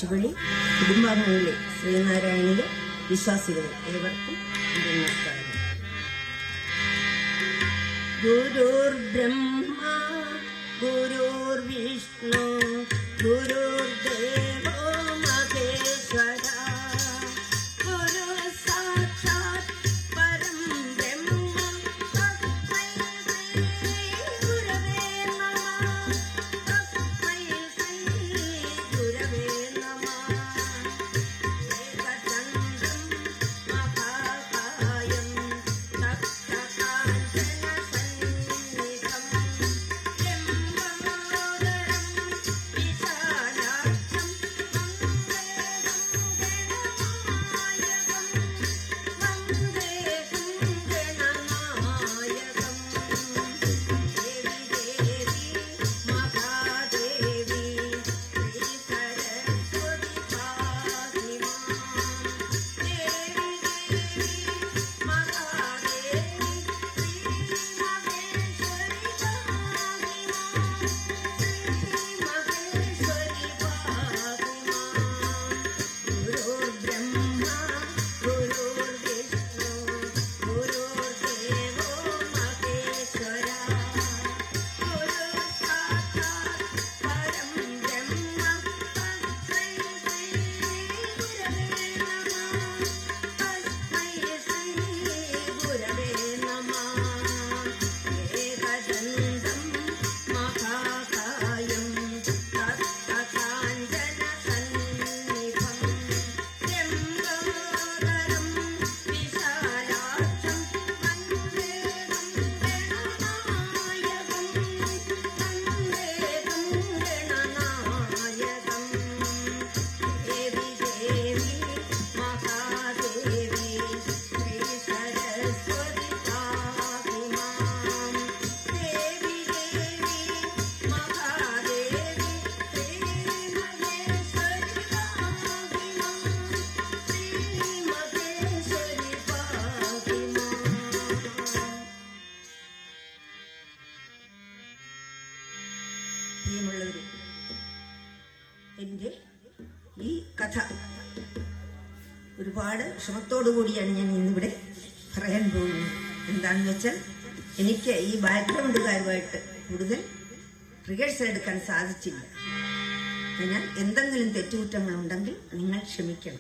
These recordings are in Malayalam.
കൊച്ചുകളി കുടുംബാംഗങ്ങളെ ശ്രീനാരായണിലെ വിശ്വാസികളെ ഏവർക്കും എന്റെ നമസ്കാരം ഗുരുർബ്രഹ്മ ഗുരുർവിഷ്ണു ഗുരുർദേവോ മഹേശ്വര ഗുരു സാക്ഷാത് പരം ബ്രഹ്മ തസ്മൈ ശ്രീ ഗുരവേ നമഃ തസ്മൈ ശ്രീ ഗുരവേ നമഃ ഏകചന്ദ്രം മഹാകായം തപ്തകാഞ്ചനസന്നിധം ചെമ്പമോദരം വിശാലാക്ഷം വന്ദേഹം ഗണനായകം ദേവി ദേവി മഹാദേവി ശ്രീ സരസ്വതി പാഹി മാം ദേവി ദേവി മഹാദേവി ശ്രീ മഹേശ്വരി പാഹി മാം ശ്രീ മഹേശ്വരി പാഹി മാം ഗുരുർബ്രഹ്മ ഗുരുർവിഷ്ണു ഗുരുർദേവോ മഹേശ്വര ഗുരു സാക്ഷാത് പരം ബ്രഹ്മ തസ്മൈ ശ്രീ ഗുരവേ നമഃ തസ്മൈ ശ്രീ ഗുരവേ നമഃ ഏകദന്തം മഹാകായം തപ്തകാഞ്ചനസന്നിധം ചെമ്പോദരം വിശാലാക്ഷം വന്ദേഹം ഗണനായകം വന്ദേഹം ഗണനായകം ദേവി ദേവി മഹാദേവി ശ്രീ സരസ്വതി പാഹി മാം ദേവി ദേവി മഹാദേവി ശ്രീ മഹേശ്വരി പാഹി മാം ശ്രീ മഹേശ്വരി പാഹി മാം പ്രിയമുള്ളവരെ എൻ്റെ ഈ കഥ ഒരുപാട് ക്ഷമത്തോടു കൂടിയാണ് ഞാൻ ഇന്നിവിടെ പറയാൻ പോകുന്നത് എന്താണെന്ന് വെച്ചാൽ എനിക്ക് ഈ ബാക്ക്ഗ്രൗണ്ടുകാരുമായിട്ട് കൂടുതൽ റിഹേഴ്സൽ എടുക്കാൻ സാധിച്ചില്ല അതിനാൽ എന്തെങ്കിലും തെറ്റുകുറ്റങ്ങളുണ്ടെങ്കിൽ നിങ്ങൾ ക്ഷമിക്കണം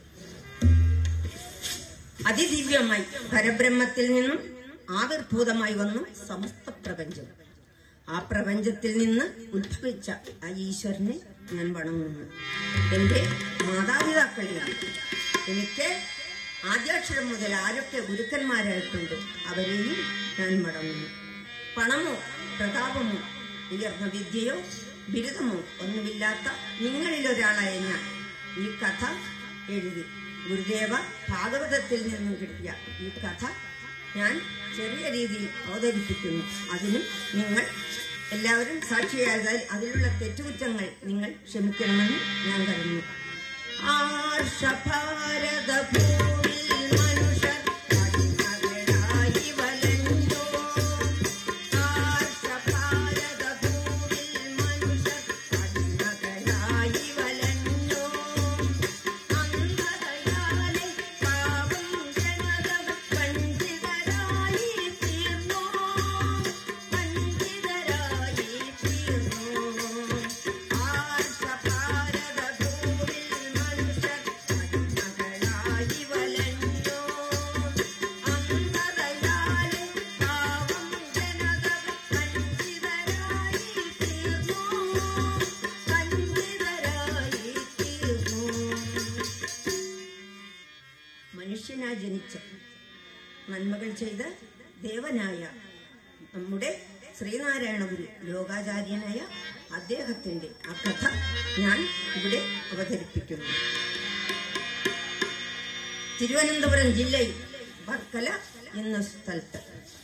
അതിദിവ്യമായി പരബ്രഹ്മത്തിൽ നിന്നും ആവിർഭൂതമായി വന്നു സമസ്ത പ്രപഞ്ചം ആ പ്രപഞ്ചത്തിൽ നിന്ന് ഉത്ഭവിച്ച ആ ഈശ്വരനെ ഞാൻ വണങ്ങുന്നു എന്റെ മാതാപിതാക്കളെയാണ് എനിക്ക് ആദ്യാക്ഷരം മുതൽ ആരൊക്കെ ഗുരുക്കന്മാരായിട്ടുണ്ട് അവരെയും ഞാൻ വണങ്ങുന്നു പണമോ പ്രതാപമോ ഉയർന്ന വിദ്യയോ ബിരുദമോ ഒന്നുമില്ലാത്ത നിങ്ങളിലൊരാളായ ഞാൻ ഈ കഥ എഴുതി ഗുരുദേവ ഭാഗവതത്തിൽ നിന്നും കിട്ടിയ ഈ കഥ ഞാൻ ചെറിയ രീതിയിൽ അവതരിപ്പിക്കുന്നു അതിനും നിങ്ങൾ എല്ലാവരും സാക്ഷിയായതാൽ അതിലുള്ള തെറ്റുകുറ്റങ്ങൾ നിങ്ങൾ ക്ഷമിക്കണമെന്ന് ഞാൻ കരുതുന്നു ആർഷഭാരത ഭൂമിൽ മനുഷ്യർ അടിമകളായി വലഞ്ഞോ ആർഷഭാരത ഭൂമിൽ മനുഷ്യർ അടിമകളായി വലഞ്ഞോ അന്ധതയാലെ പാപം ജനതം പണ്ഡിതരായി തീർന്നു പണ്ഡിതരായി തീർന്നു ആർഷഭാരത ഭൂമിൽ മനുഷ്യർ അടിമകളായി വലഞ്ഞു അന്ധതയാലെ പാപം ജനതം പണ്ഡിതരായി തീർന്നു പണ്ഡിതരായി തീർന്നു മനുഷ്യനാ ജനിച്ച നന്മകൾ ചെയ്ത് ദേവനായ നമ്മുടെ ശ്രീനാരായണ ഗുരു ലോകാചാര്യനായ അദ്ദേഹത്തിന്റെ ആ കഥ ഞാൻ ഇവിടെ അവതരിപ്പിക്കുന്നു തിരുവനന്തപുരം ജില്ലയിൽ വർക്കല എന്ന സ്ഥലത്ത്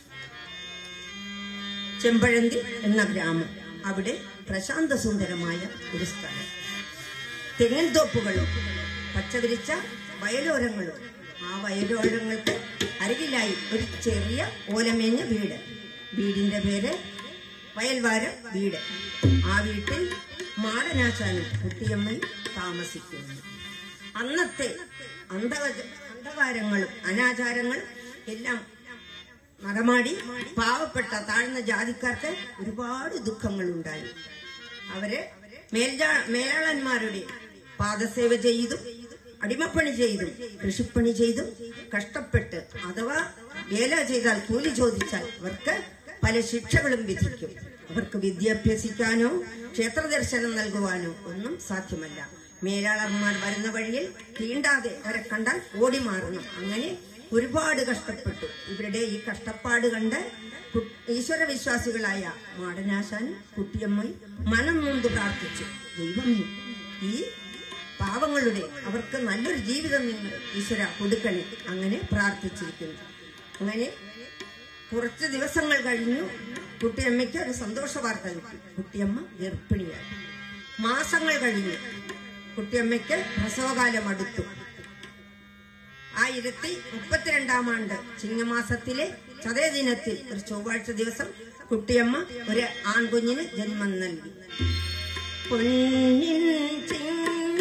ചെമ്പഴന്തി എന്ന ഗ്രാമം അവിടെ പ്രശാന്ത സുന്ദരമായ ഒരു സ്ഥലം തെങ്ങിൻ തോപ്പുകളും പച്ചവിരിച്ച വയലോരങ്ങളും ആ വയലോരങ്ങൾക്ക് അരികിലായി ഒരു ചെറിയ ഓലമേഞ്ഞ വീട് വീടിന്റെ പേര് വയൽവാരം വീട് ആ വീട്ടിൽ മാടനാശാനും കുട്ടിയമ്മയും താമസിക്കുന്നു അന്നത്തെ അന്ധക അന്ധകാരങ്ങളും അനാചാരങ്ങളും എല്ലാം നടമാടി പാവപ്പെട്ട താഴ്ന്ന ജാതിക്കാർക്ക് ഒരുപാട് ദുഃഖങ്ങളുണ്ടായി അവര് മേൽജാ മേലാളന്മാരുടെ പാദസേവ ചെയ്തും അടിമപ്പണി ചെയ്തും കൃഷിപ്പണി ചെയ്തും കഷ്ടപ്പെട്ട് അഥവാ വേല ചെയ്താൽ കൂലി ചോദിച്ചാൽ അവർക്ക് പല ശിക്ഷകളും വിധിക്കും അവർക്ക് വിദ്യാഭ്യസിക്കാനോ ക്ഷേത്ര ദർശനം നൽകുവാനോ ഒന്നും സാധ്യമല്ല മേലാളന്മാർ വരുന്ന വഴിയിൽ തീണ്ടാതെ അവരെ കണ്ടാൽ ഓടി മാറണം അങ്ങനെ ഒരുപാട് കഷ്ടപ്പെട്ടു ഇവരുടെ ഈ കഷ്ടപ്പാട് കണ്ട് കു- ഈശ്വരവിശ്വാസികളായ മാടനാശാനും കുട്ടിയമ്മയും മനം നൊന്ത് പ്രാർത്ഥിച്ചു ദൈവമേ ഈ പാവങ്ങളുടെ അവർക്ക് നല്ലൊരു ജീവിതം നിങ്ങൾ ഈശ്വര കൊടുക്കണേ അങ്ങനെ പ്രാർത്ഥിച്ചിരിക്കുന്നു അങ്ങനെ കുറച്ച് ദിവസങ്ങൾ കഴിഞ്ഞു കുട്ടിയമ്മയ്ക്ക് ഒരു സന്തോഷ വാർത്ത കിട്ടി കുട്ടിയമ്മ ഗർഭിണിയായി മാസങ്ങൾ കഴിഞ്ഞു കുട്ടിയമ്മയ്ക്ക് പ്രസവകാലം അടുത്തു ആയിരത്തി മുപ്പത്തിരണ്ടാം ആണ്ട് ചിങ്ങമാസത്തിലെ ചതയ ദിനത്തിൽ ഒരു ചൊവ്വാഴ്ച ദിവസം കുട്ടിയമ്മ ഒരു ആൺകുഞ്ഞിന് ജന്മം നൽകി പൊന്നിൻ ചിങ്ങ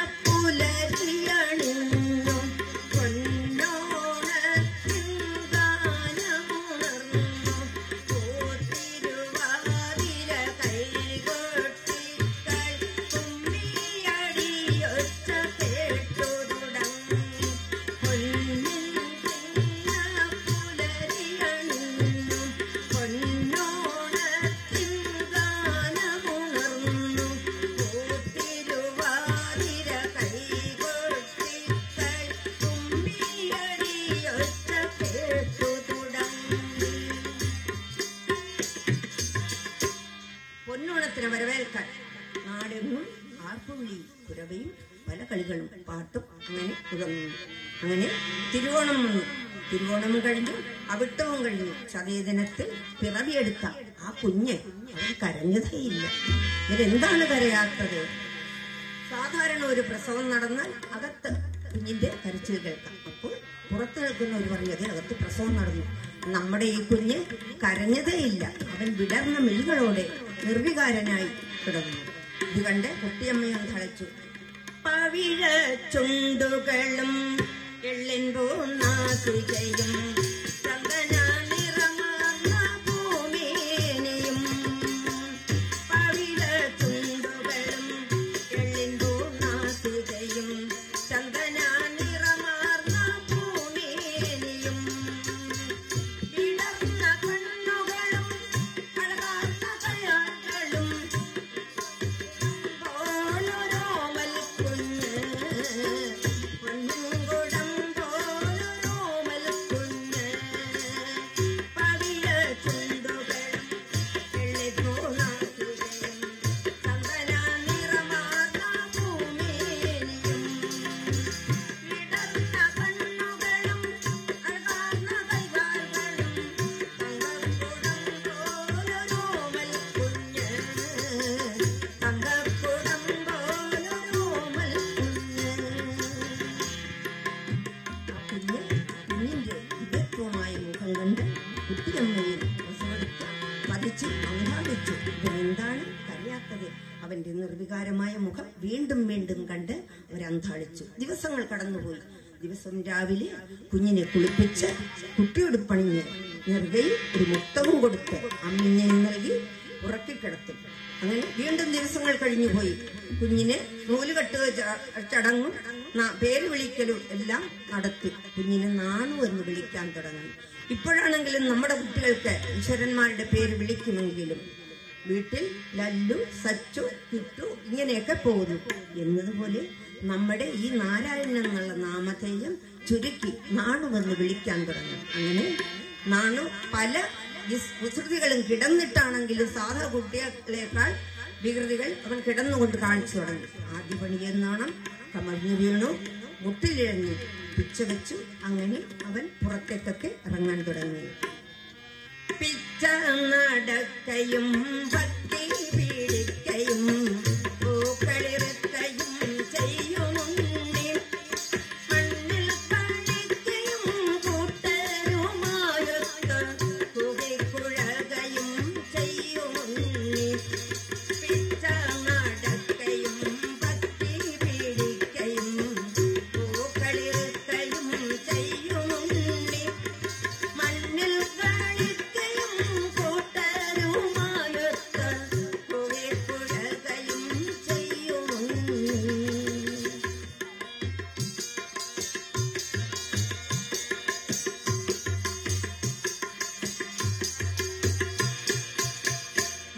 പുലരിയണിഞ്ഞു പൊന്നോണത്തിൻ ഗാനമുണർന്നു പോത്തിരുവാതിര കൈകൊട്ടി കുമ്മിയടിയൊച്ച കേട്ടു തുടങ്ങി പൊന്നിൻ ചിങ്ങ പുലരിയണിഞ്ഞു പൊന്നോണത്തിൻ ഗാനമുണർന്നു പോത്തിരുവാതിര കൈകൊട്ടി കുമ്മിയടിയൊച്ച കേട്ടു തുടങ്ങി പൊന്നോണത്തിന് വരവേൽക്കാൻ നാടെങ്ങും ആർപ്പുവിളിയും കുരവയും പല കളികളും പാട്ടും അങ്ങനെ തുടങ്ങുന്നു അങ്ങനെ തിരുവോണം വന്നു തിരുവോണം കഴിഞ്ഞു അവിട്ടവും കഴിഞ്ഞു ചതയദിനത്തിൽ പിറവിയെടുത്ത ആ കുഞ്ഞ് അവൻ കരഞ്ഞതേയില്ല ഇവരെന്താണ് കരയാത്തത് സാധാരണ ഒരു പ്രസവം നടന്നാൽ അകത്ത് കുഞ്ഞിന്റെ കരച്ചിൽ കേൾക്കാം അപ്പോൾ പുറത്ത് നിൽക്കുന്ന ഒരു പറഞ്ഞത് അകത്ത് പ്രസവം നടന്നു നമ്മുടെ ഈ കുഞ്ഞ് കരഞ്ഞതേയില്ല അവൻ വിടർന്ന മിഴികളോടെ നിർവികാരനായി കിടന്നു ഇത് കണ്ട് കുട്ടിയമ്മയും തളച്ചു പവിഴ ചുണ്ടുകളും എള്ളിൻപൂന്നാസികയും ചന്ദന നിറമാർന്ന ഭൂമേനയും പവിഴ ചുണ്ടുകളും എള്ളിൻപൂന്നാസികയും ചന്ദന നിറമാർന്ന ഭൂമേനയും വിടർന്ന കണ്ണുകളും അഴകാർന്ന കയ്യാളും പോലൊരോമൽ കുഞ്ഞ് പൊന്നുകുടം പോലൊരോമൽ കുഞ്ഞ് പവിഴ ചുണ്ടുകളും എള്ളിപ്പൂനാക്കുകയും ചന്ദന നിറമാർന്ന ഭൂമേനിയും വിടർന്ന കണ്ണുകളും അഴകാർന്ന കൈകാലുകളും തങ്കക്കുടം പോലൊരോമൽ കുഞ്ഞ് തങ്കക്കുടം പോലൊരോമൽ കുഞ്ഞ് ആ കുഞ്ഞ് കുഞ്ഞിന്റെ ദിവ്യത്വമായ മുഖം കണ്ട് കുട്ടിയമ്മയിൽ പ്രസവെടുത്ത് പതിച്ച് അന്താളിച്ചു ഇവനെന്താണ് കരയാത്തത് അവന്റെ നിർവികാരമായ മുഖം വീണ്ടും വീണ്ടും കണ്ട് അവരന്താളിച്ചു ദിവസങ്ങൾ കടന്നുപോയി ദിവസം രാവിലെ കുഞ്ഞിനെ കുളിപ്പിച്ച് കുട്ടിയുടുപ്പണിഞ്ഞ് നെറുകയിൽ ഒരു മുത്തവും കൊടുത്ത് അമ്മിഞ്ഞയും നൽകി ഉറക്കിക്കിടത്തും അങ്ങനെ വീണ്ടും ദിവസങ്ങൾ കഴിഞ്ഞുപോയി കുഞ്ഞിനെ നൂലുകെട്ട് ച- ചടങ്ങും ന- പേര് വിളിക്കലും എല്ലാം നടത്തി കുഞ്ഞിനെ നാണു എന്ന് വിളിക്കാൻ തുടങ്ങി ഇപ്പോഴാണെങ്കിലും നമ്മുടെ കുട്ടികൾക്ക് ഈശ്വരന്മാരുടെ പേര് വിളിക്കുമെങ്കിലും വീട്ടിൽ ലല്ലു സച്ചു കിട്ടു ഇങ്ങനെയൊക്കെ പോകുന്നു എന്നതുപോലെ നമ്മുടെ ഈ നാരായണൻ എന്നുള്ള നാമധേയം ചുരുക്കി നാണുവെന്ന് വിളിക്കാൻ തുടങ്ങി അങ്ങനെ നാണു പല വിസ്- കുസൃതികളും കിടന്നിട്ടാണെങ്കിലും സാധാ കുട്ടികളെക്കാൾ വികൃതികൾ അവൻ കിടന്നുകൊണ്ട് കാണിച്ചു തുടങ്ങി ആദ്യ പണിയെന്നോണം കമഴ്ന്നു വീണു മുട്ടിലിഴഞ്ഞു പിച്ച വെച്ചു അങ്ങനെ അവൻ പുറത്തേക്കൊക്കെ ഇറങ്ങാൻ തുടങ്ങി പിച്ച നടക്കയും ഭക്തി പീഡിക്കയും പൂക്കളിറക്കയും ചെയ്യുമുണ്ണി മണ്ണിൽ കളിക്കയും കൂട്ടരുമായൊത്ത് കുകിക്കുഴകയും ചെയ്യുമുണ്ണി പിച്ച നട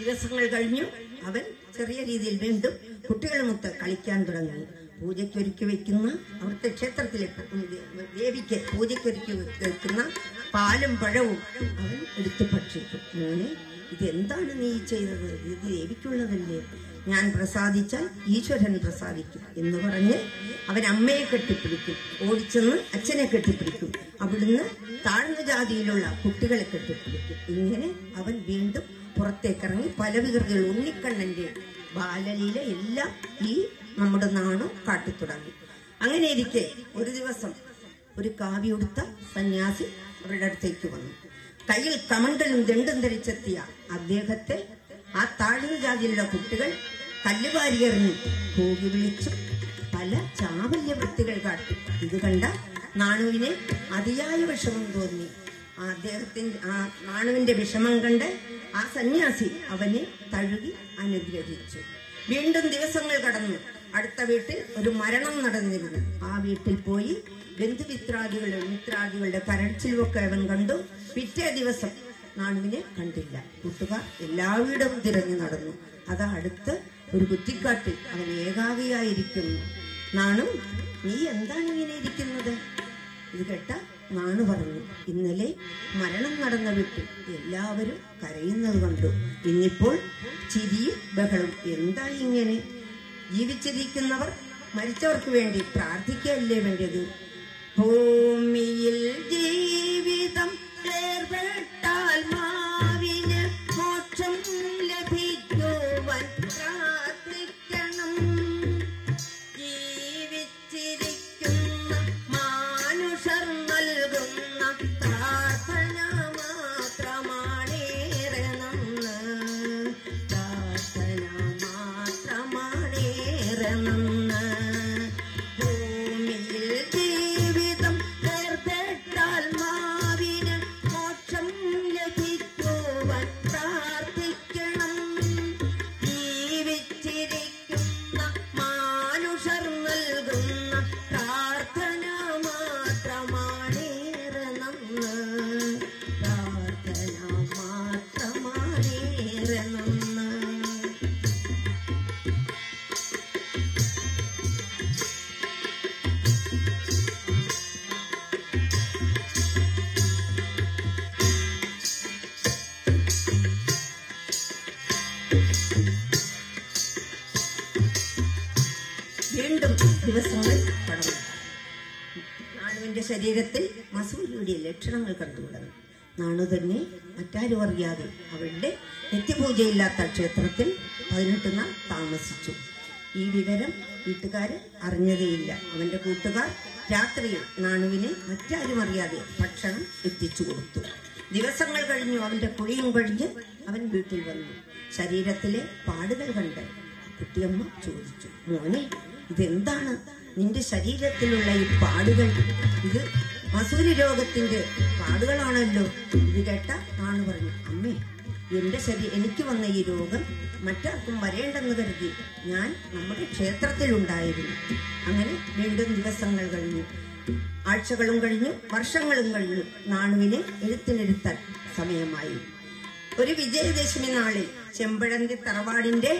ദിവസങ്ങൾ കഴിഞ്ഞു അവൻ ചെറിയ രീതിയിൽ വീണ്ടും കുട്ടികളുമൊത്ത് കളിക്കാൻ തുടങ്ങി പൂജയ്ക്കൊരുക്കി വെക്കുന്ന അവിടുത്തെ ക്ഷേത്രത്തിലെ ദേവിക്ക് പൂജയ്ക്കൊരുക്കി വെക്കുന്ന പാലും പഴവും അവൻ എടുത്തു ഭക്ഷിക്കും മോനെ ഇതെന്താണ് നീ ചെയ്തത് ഇത് ദേവിക്കുള്ളതല്ലേ ഞാൻ പ്രസാദിച്ചാൽ ഈശ്വരൻ പ്രസാദിക്കും എന്ന് പറഞ്ഞ് അവൻ അമ്മയെ കെട്ടിപ്പിടിക്കും ഓടിച്ചെന്ന് അച്ഛനെ കെട്ടിപ്പിടിക്കും അവിടുന്ന് താഴ്ന്ന ജാതിയിലുള്ള കുട്ടികളെ കെട്ടിപ്പിടിക്കും ഇങ്ങനെ അവൻ വീണ്ടും പുറത്തേക്കിറങ്ങി പല വികൃതികൾ ഉണ്ണിക്കണ്ണന്റെ ബാലലീല എല്ലാം ഈ നമ്മുടെ നാണു കാട്ടിത്തുടങ്ങി അങ്ങനെ ഇരിക്കെ ഒരു ദിവസം ഒരു കാവ്യുടുത്ത സന്യാസി അവരുടെ അടുത്തേക്ക് വന്നു കയ്യിൽ കമണ്ടലും ദണ്ടും ധരിച്ചെത്തിയ അദ്ദേഹത്തെ ആ താഴ്ന്ന ജാതിയിലുള്ള കുട്ടികൾ കല്ലുവാരിയെറിഞ്ഞു കൂകി വിളിച്ചു പല ചാവല്യ വൃത്തികൾ കാട്ടി ഇത് കണ്ട നാണുവിനെ അതിയായ വിഷമം തോന്നി ആ അദ്ദേഹത്തിന്റെ ആ നാണുവിന്റെ വിഷമം കണ്ട് ആ സന്യാസി അവനെ തഴുകി അനുഗ്രഹിച്ചു വീണ്ടും ദിവസങ്ങൾ കടന്നു അടുത്ത വീട്ടിൽ ഒരു മരണം നടന്നിരുന്നു ആ വീട്ടിൽ പോയി ബന്ധുമിത്രാദികളുടെ മിത്രാദികളുടെ കരച്ചിലുമൊക്കെ അവൻ കണ്ടു പിറ്റേ ദിവസം നാണുവിനെ കണ്ടില്ല കൂട്ടുകാർ എല്ലാവിടവും തിരഞ്ഞു നടന്നു അതാ അടുത്ത് ഒരു കുറ്റിക്കാട്ടിൽ അവൻ ഏകാഗിയായിരിക്കുന്നു നാണു നീ എന്താണ് ഇങ്ങനെ ഇരിക്കുന്നത് ഇത് കേട്ട നാണു പറഞ്ഞു ഇന്നലെ മരണം നടന്ന വീട്ടിൽ എല്ലാവരും കരയുന്നത് കണ്ടു ഇന്നിപ്പോൾ ചിരിയും ബഹളും എന്താ ഇങ്ങനെ ജീവിച്ചിരിക്കുന്നവർ മരിച്ചവർക്ക് വേണ്ടി പ്രാർത്ഥിക്കുകയല്ലേ വേണ്ടത് ഭൂമിയിൽ ജീവിതം ഏർപ്പെട്ടാൽ മാവിന് മോക്ഷം ലഭിക്കുവാൻ പ്രാർത്ഥിക്കണം ജീവിച്ചിരിക്കുന്ന മാനുഷർ നൽകുന്ന പ്രാർത്ഥന മാത്രമാണേറെ നന്ന് പ്രാർത്ഥന മാത്രമാണേറെ നന്ന് ഭൂമിയിൽ ജീവിതം ഏർപ്പെട്ടാൽ മാവിന് മോക്ഷം ലഭിക്കുവാൻ പ്രാർത്ഥിക്കണം ജീവിച്ചിരിക്കുന്ന മാനുഷർ നൽകുന്ന പ്രാർത്ഥന മാത്രമാണേറെ നന്ന് പ്രാർത്ഥന മാത്രമാണേറെ നന്ന് വീണ്ടും ദിവസങ്ങൾ കടന്നു നാണുവിന്റെ ശരീരത്തിൽ മസൂരിയുടെ ലക്ഷണങ്ങൾ കണ്ടു തുടങ്ങി നാണു തന്നെ മറ്റാരും അറിയാതെ അവളുടെ നിത്യപൂജയില്ലാത്ത ക്ഷേത്രത്തിൽ പതിനെട്ട് നാൾ താമസിച്ചു ഈ വിവരം വീട്ടുകാർ അറിഞ്ഞതേയില്ല അവന്റെ കൂട്ടുകാർ രാത്രിയിൽ നാണുവിനെ മറ്റാരും അറിയാതെ ഭക്ഷണം എത്തിച്ചു കൊടുത്തു ദിവസങ്ങൾ കഴിഞ്ഞു അവന്റെ കുളിയും കഴിഞ്ഞ് അവൻ വീട്ടിൽ വന്നു ശരീരത്തിലെ പാടുകൾ കണ്ട് കുട്ടിയമ്മ ചോദിച്ചു മോനെ ഇതെന്താണ് നിന്റെ ശരീരത്തിലുള്ള ഈ പാടുകൾ ഇത് മസൂരി രോഗത്തിന്റെ പാടുകളാണല്ലോ ഇത് കേട്ട ആണ് പറഞ്ഞു അമ്മേ എന്റെ ശരീരം എനിക്ക് വന്ന ഈ രോഗം മറ്റാർക്കും വരേണ്ടെന്ന് കരുതി ഞാൻ നമ്മുടെ ക്ഷേത്രത്തിലുണ്ടായിരുന്നു അങ്ങനെ വീണ്ടും ദിവസങ്ങൾ കഴിഞ്ഞു ആഴ്ചകളും കഴിഞ്ഞു വർഷങ്ങളും കഴിഞ്ഞു നാണുവിനെ എഴുത്തിനെടുത്താൻ സമയമായി ഒരു വിജയദശമി നാളിൽ ചെമ്പഴന്തി തറവാടിന്റെ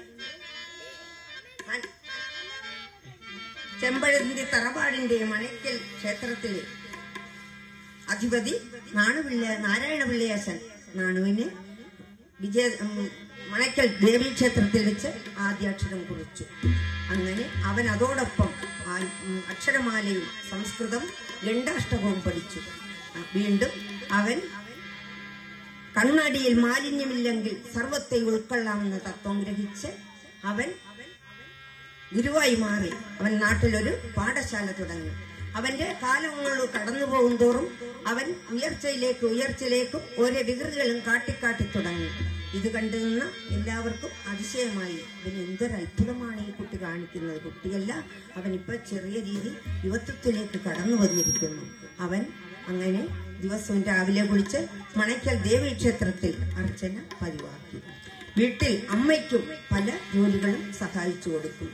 ചെമ്പഴന്തി തറവാടിന്റെ മണയ്ക്കൽ ക്ഷേത്രത്തിലെ അധിപതി നാണുപിള്ള നാരായണ പിള്ളയാശൻ നാണുവിനെ വിജയ ഉം, മണയ്ക്കൽ ദേവീക്ഷേത്രത്തിൽ വെച്ച് ആദ്യാക്ഷരം കുറിച്ചു അങ്ങനെ അവൻ അതോടൊപ്പം ആ ഉം, അക്ഷരമാലയും സംസ്കൃതം ഗണ്ഡാഷ്ടകവും പഠിച്ചു ആ, വീണ്ടും അവൻ കണ്ണാടിയിൽ മാലിന്യമില്ലെങ്കിൽ സർവത്തെ ഉൾക്കൊള്ളാമെന്ന തത്വം ഗ്രഹിച്ച് അവൻ ഗുരുവായി മാറി അവൻ നാട്ടിലൊരു പാഠശാല തുടങ്ങി അവന്റെ കാലങ്ങൾ കടന്നു പോകും തോറും അവൻ ഉയർച്ചയിലേക്ക് ഉയർച്ചയിലേക്കും ഓരോ വികൃതികളും കാട്ടിക്കാട്ടി തുടങ്ങി ഇത് കണ്ടു നിന്ന എല്ലാവർക്കും അതിശയമായി ഇവൻ എന്തൊരു അത്ഭുതമാണ് ഈ കുട്ടി കാണിക്കുന്നത് കുട്ടിയല്ല അവൻ ഇപ്പൊ ചെറിയ രീതിയിൽ യുവത്വത്തിലേക്ക് കടന്നു വന്നിരിക്കുന്നു അവൻ അങ്ങനെ ദിവസവും രാവിലെ കുളിച്ച് മണയ്ക്കൽ ദേവീക്ഷേത്രത്തിൽ അർച്ചന പതിവാക്കി വീട്ടിൽ അമ്മയ്ക്കും പല ജോലികളും സഹായിച്ചു കൊടുക്കും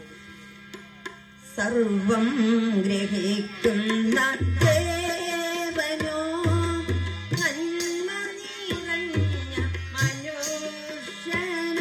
സർവം ഗ്രഹിക്കുന്ന ദേവനോ നന്മ നിറഞ്ഞ മനുഷ്യനോ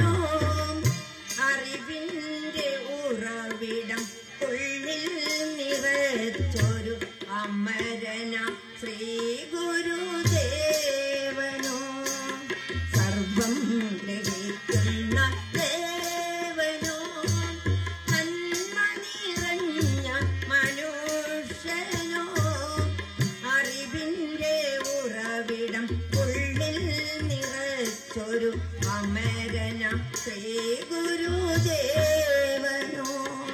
ഉള്ളിൽ നിറച്ചൊരു അമരന ശ്രീ ഗുരുദേവനോ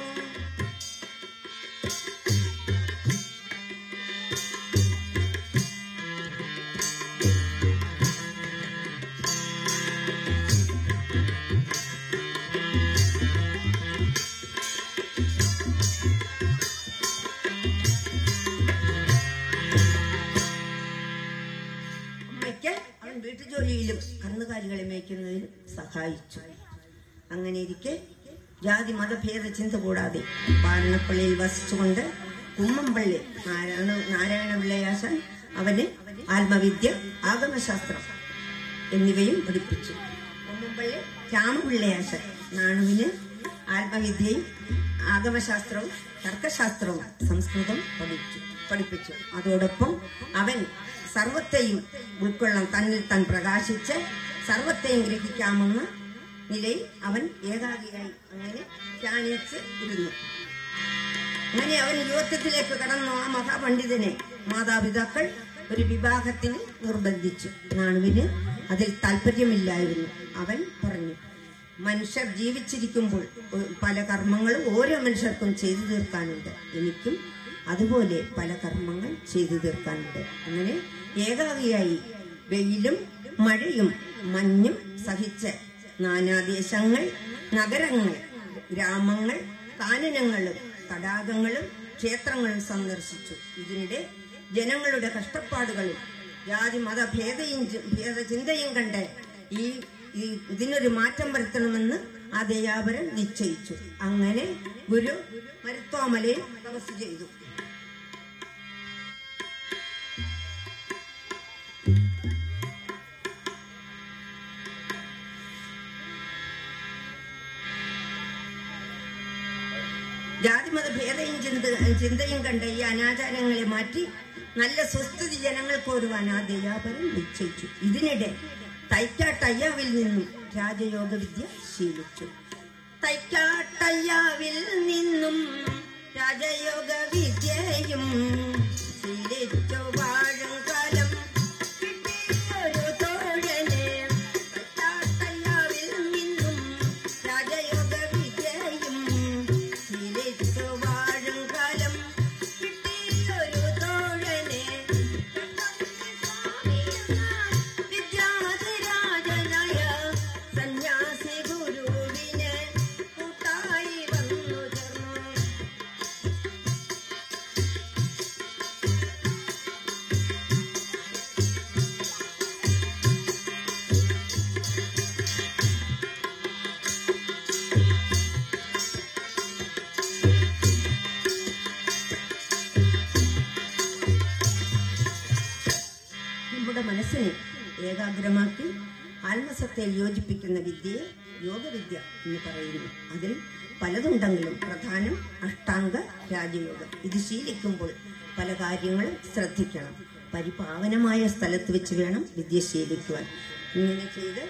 അമ്മയ്ക്ക് അവൻ വീട്ടുജോലിയിലും കന്നുകാലികളെ മേയ്ക്കുന്നതിലും സഹായിച്ചു അങ്ങനെ ഇരിക്കെ ജാതി മതഭേദ ചിന്ത കൂടാതെ വാരണപ്പള്ളിയിൽ വസിച്ചുകൊണ്ട് കുമ്മമ്പള്ളി നാരായണ നാരായണ പിള്ളയാശൻ അവന് ആത്മവിദ്യ ആഗമശാസ്ത്രം എന്നിവയും പഠിപ്പിച്ചു കുമ്മമ്പള്ളി രാമപിള്ളയാശൻ നാണുവിന് ആത്മവിദ്യയും ആഗമശാസ്ത്രവും തർക്കശാസ്ത്രവും സംസ്കൃതം പഠിച്ചു പഠിപ്പിച്ചു അതോടൊപ്പം അവൻ സർവത്തെയും ഉൾക്കൊള്ളാൻ തന്നിൽ താൻ പ്രകാശിച്ച് സർവത്തെയും ഗ്രഹിക്കാമെന്ന നിലയിൽ അവൻ ഏകാഗിയായി അങ്ങനെ ധ്യാനിച്ച് ഇരുന്നു അങ്ങനെ അവൻ യുവത്വത്തിലേക്ക് കടന്നു ആ മഹാപണ്ഡിതനെ മാതാപിതാക്കൾ ഒരു വിവാഹത്തിന് നിർബന്ധിച്ചു നാണുവിന് അതിൽ താല്പര്യമില്ലായിരുന്നു അവൻ പറഞ്ഞു മനുഷ്യർ ജീവിച്ചിരിക്കുമ്പോൾ ഒ- പല കർമ്മങ്ങളും ഓരോ മനുഷ്യർക്കും ചെയ്തു തീർക്കാനുണ്ട് എനിക്കും അതുപോലെ പല കർമ്മങ്ങൾ ചെയ്തു തീർക്കാനുണ്ട് അങ്ങനെ ഏകാഗിയായി വെയിലും മഴയും മഞ്ഞും സഹിച്ച് നാനാദേശങ്ങൾ നഗരങ്ങൾ ഗ്രാമങ്ങൾ കാനനങ്ങളും തടാകങ്ങളും ക്ഷേത്രങ്ങളും സന്ദർശിച്ചു ഇതിനിടെ ജനങ്ങളുടെ കഷ്ടപ്പാടുകളും ജാതി മത ഭേദയും ചി- ഭേദചിന്തയും കണ്ട് ഈ ഈ ഇതിനൊരു മാറ്റം വരുത്തണമെന്ന് ആ ദയാപരൻ നിശ്ചയിച്ചു അങ്ങനെ ഗുരു മരുത്വാമലയിൽ തപസ് ചെയ്തു ജാതിമത ഭേദയും ചിന്ത ചിന്തയും കണ്ട ഈ അനാചാരങ്ങളെ മാറ്റി നല്ല സ്വസ്ഥിതി ജനങ്ങൾക്ക് ഒരുവാൻ ആ ദയാപരൻ നിശ്ചയിച്ചു ഇതിനിടെ തൈക്കാട്ടയ്യാവിൽ നിന്നും രാജയോഗ വിദ്യ ശീലിച്ചു തൈക്കാട്ടയ്യാവിൽ നിന്നും രാജയോഗ വിദ്യയും ശീലിച്ചു വാഴും കാലം കിട്ടിയൊരു തോഴനെ തൈക്കാട്ടയ്യാവിൽ നിന്നും രാജയോഗ വിദ്യയും ശീലിച്ചു വാഴും കാലം കിട്ടിയൊരു തോഴനെ വിദ്യാധിരാജനായ സന്യാസി ഗുരുവിനെ കൂട്ടായി വന്നു ചേർന്നു നമ്മുടെ മനസ്സിനെ ഏകാഗ്രമാക്കി ആത്മസത്തയിൽ യോജിപ്പിക്കുന്ന വിദ്യയെ യോഗവിദ്യ എന്ന് പറയുന്നു അതിൽ പലതുണ്ടെങ്കിലും പ്രധാനം അഷ്ടാംഗ രാജയോഗം ഇത് ശീലിക്കുമ്പോൾ പല കാര്യങ്ങളും ശ്രദ്ധിക്കണം പരിപാവനമായ സ്ഥലത്ത് വെച്ച് വേണം വിദ്യ ശീലിക്കുവാൻ ഇങ്ങനെ ചെയ്ത്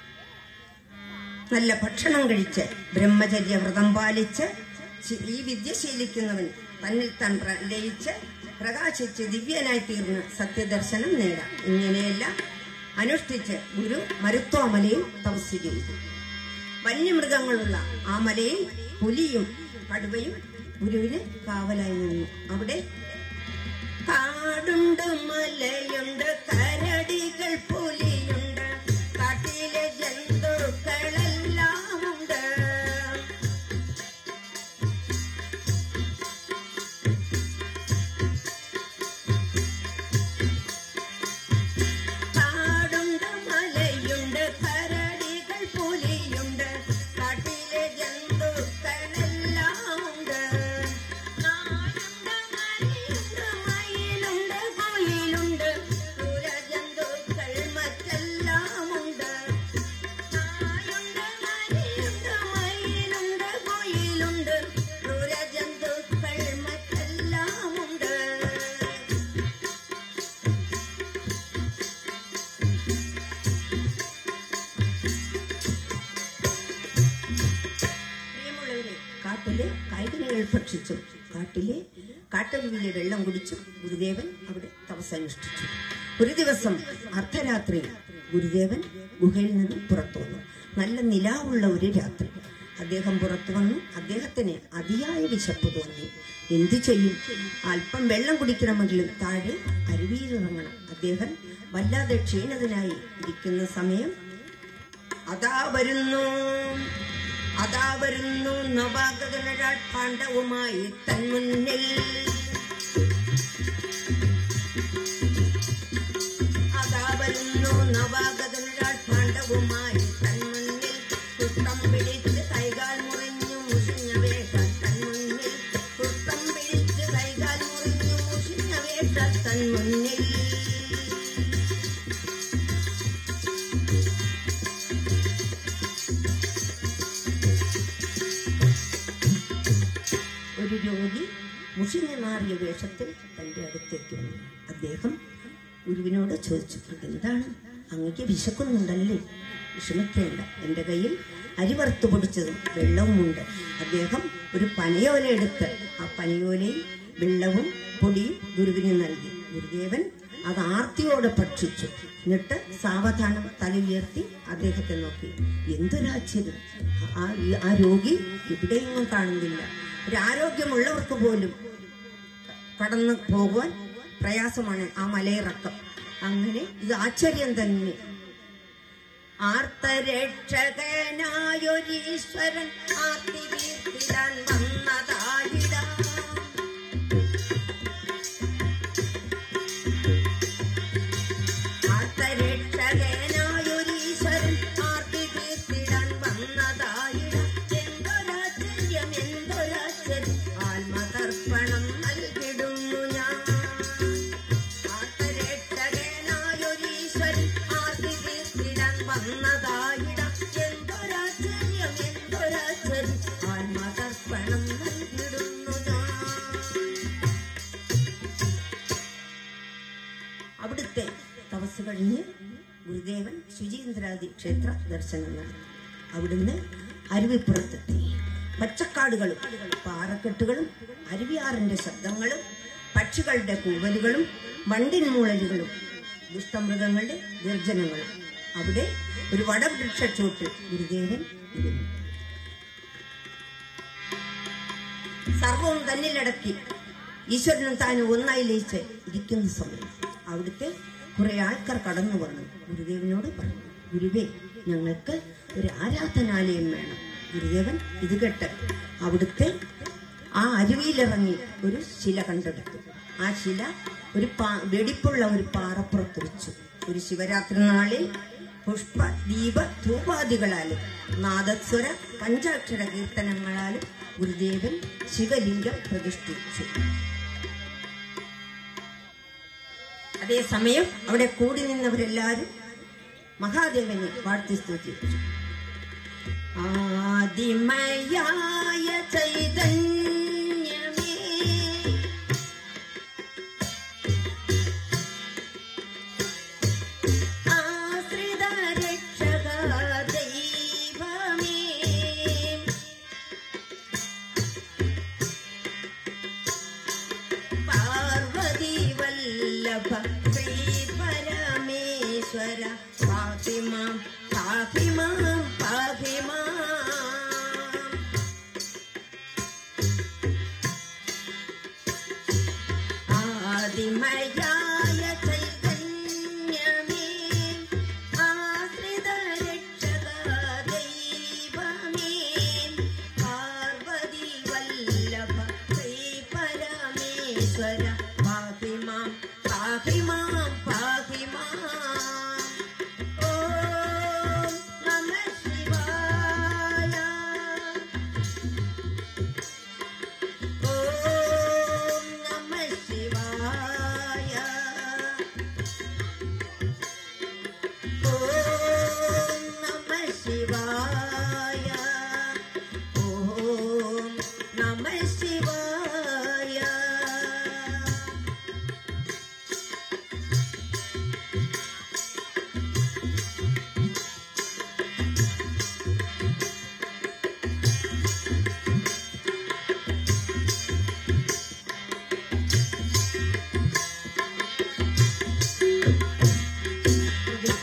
നല്ല ഭക്ഷണം കഴിച്ച് ബ്രഹ്മചര്യ വ്രതം പാലിച്ച് ശി- ഈ വിദ്യ ശീലിക്കുന്നവൻ തന്നിൽ താൻ പ്ര- ലയിച്ച് പ്രകാശിച്ച് ദിവ്യനായി തീർന്ന് സത്യദർശനം നേടാം ഇങ്ങനെയെല്ലാം അനുഷ്ഠിച്ച് ഗുരു മരുത്വാമലയിൽ തപസ് ചെയ്തു വന്യമൃഗങ്ങളുള്ള ആ മലയിൽ പുലിയും കടുവയും ഗുരുവിന് കാവലായി നിന്നു അവിടെ കാടുണ്ട് മലയുണ്ട് കരടികൾ പുലിയുണ്ട് കാട്ടിലെ ജന്തുക്കളെല്ലാം ഉണ്ട് കാടുണ്ട് മലയുണ്ട് കരടികൾ പുലിയുണ്ട് കാട്ടിലെ ജന്തുക്കളെല്ലാം ഉണ്ട് നായുണ്ട് നരിയുണ്ട് മയിലുണ്ട് കുയിലുണ്ട് ക്രൂരജന്തുക്കൾ മറ്റെല്ലാം ഉണ്ട് നായുണ്ട് നരിയുണ്ട് മയിലുണ്ട് കുയിലുണ്ട് ക്രൂരജന്തുക്കൾ മറ്റെല്ലാം ഉണ്ട് പ്രിയമുള്ളവരെ കാട്ടിലെ കായ്കനികൾ ഭക്ഷിച്ചും കാട്ടിലെ കാട്ടരുവിലെ വെള്ളം കുടിച്ചും ഗുരുദേവൻ അവിടെ തപസ്സനുഷ്ഠിച്ചു ഒരു ദിവസം അർദ്ധരാത്രി ഗുരുദേവൻ ഗുഹയിൽ നിന്ന് പുറത്തു വന്നു നല്ല നിലാവുള്ള ഒരു രാത്രി അദ്ദേഹം പുറത്തു വന്നു അദ്ദേഹത്തിന് അതിയായ വിശപ്പ് തോന്നി എന്തു ചെയ്യും അല്പം വെള്ളം കുടിക്കണമെങ്കിലും താഴെ അരുവിയിലിറങ്ങണം അദ്ദേഹം വല്ലാതെ ക്ഷീണിതനായി ഇരിക്കുന്ന സമയം അതാ വരുന്നു അതാ വരുന്നു നവാഗതനൊരാൾ പാണ്ഡവുമായി തൻ മുന്നിൽ അതാ വരുന്നു നവാഗതനൊരാൾ പാണ്ഡവുമായി തൻ മുന്നിൽ കുത്തം പിടിച്ച് കൈകാൽ മുറിഞ്ഞു മുഷിഞ്ഞ വേഷ തൻ മുന്നിൽ കുത്തം പിടിച്ച് കൈകാൽ മുറിഞ്ഞു മുഷിഞ്ഞ വേഷ തൻ മുന്നിൽ ഒരു രോഗി മുഷിഞ്ഞു മാറിയ വേഷത്തിൽ തന്റെ അടുത്തേക്ക് വന്നു അദ്ദേഹം ഗുരുവിനോട് ചോദിച്ചു എന്താണ് അങ്ങക്ക് വിശക്കുന്നുണ്ടല്ലേ വിഷമിക്കേണ്ട എന്റെ കയ്യിൽ അരി വറുത്ത് പൊടിച്ചതും വെള്ളവുമുണ്ട് അദ്ദേഹം ഒരു പനയോല എടുത്ത് ആ പനയോലയിൽ വെള്ളവും പൊടിയും ഗുരുവിന് നൽകി ഗുരുദേവൻ അത് ആർത്തിയോടെ ഭക്ഷിച്ചു എന്നിട്ട് സാവധാനം തല ഉയർത്തി അദ്ദേഹത്തെ നോക്കി എന്തൊരാശ്ചര്യം ആ ആ രോഗി ഇവിടെയൊന്നും കാണുന്നില്ല ഒരു ആരോഗ്യമുള്ളവർക്ക് പോലും കടന്നു പോകുവാൻ പ്രയാസമാണ് ആ മലയിറക്കം അങ്ങനെ ഇത് ആശ്ചര്യം തന്നെ ആർത്തരക്ഷകനായൊരീശ്വരൻ ആർത്തി കീർത്തിടാൻ വന്നതായിടാം ആർത്തരക്ഷകനായൊരീശ്വരൻ ആർത്തി കീർത്തിടാൻ വന്നതായിടാം എന്തൊരാശ്ചര്യം എന്തൊരാശ്ചര്യം ആത്മതർപ്പണം നൽകിടുന്നു ഞാൻ ആർത്തരക്ഷകനായൊരീശ്വരൻ ആർത്തി കീർത്തിടാൻ വന്നതായിടാം എന്തൊരാശ്ചര്യം എന്തൊരാശ്ചര്യം ആത്മതർപ്പണം നൽകിടുന്നു ഞാൻ അവിടുത്തെ തപസ് കഴിഞ്ഞ് ഗുരുദേവൻ ശുചീന്ദ്രാദി ക്ഷേത്ര ദർശനം നടത്തി അവിടുന്ന് അരുവിപ്പുറത്തെത്തി പച്ചക്കാടുകളും പാറക്കെട്ടുകളും അരുവിയാറിന്റെ ശബ്ദങ്ങളും പക്ഷികളുടെ കൂവലുകളും വണ്ടിൻ മൂളലുകളും ദുഷ്ടമൃഗങ്ങളുടെ ഗർജനങ്ങളും അവിടെ ഒരു വടവൃക്ഷച്ചോട്ടിൽ ഗുരുദേവൻ ഇരുന്നു സർവവും തന്നിലടക്കി ഈശ്വരനും താനും ഒന്നായി ലയിച്ച് ഇരിക്കുന്ന സമയം അവിടുത്തെ കുറെ ആൾക്കാർ കടന്നു വന്നു ഗുരുദേവനോട് പറഞ്ഞു ഗുരുവേ ഞങ്ങൾക്ക് ഒരു ആരാധനാലയം വേണം ഗുരുദേവൻ ഇത് കേട്ട് അവിടുത്തെ ആ അരുവിയിലിറങ്ങി ഒരു ശില കണ്ടെടുത്തു ആ ശില ഒരു പാ വെടിപ്പുള്ള ഒരു പാറപ്പുറത്ത് വെച്ചു ഒരു ശിവരാത്രി നാളിൽ പുഷ്പ ദീപ ധൂപാദികളാലും നാദസ്വര പഞ്ചാക്ഷര കീർത്തനങ്ങളാലും ഗുരുദേവൻ ശിവലിംഗം പ്രതിഷ്ഠിച്ചു അതേസമയം അവിടെ കൂടി നിന്നവരെല്ലാരും മഹാദേവനെ വാഴ്ത്തി സ്തുതിച്ചു ആദിമയായ ചൈതന്യമേ ആശ്രിത രക്ഷക ദൈവമേ പാർവതി വല്ലഭ ശ്രീ പരമേശ്വര പാഹിമാം പാഹിമാം പാഹിമാം ആദിമയായ ചൈതന്യമേ ആശ്രിത രക്ഷക ദൈവമേ പാർവതി വല്ലഭ ശ്രീ പരമേശ്വര പാഹിമാം പാഹിമാം പാഹിമാം ഓം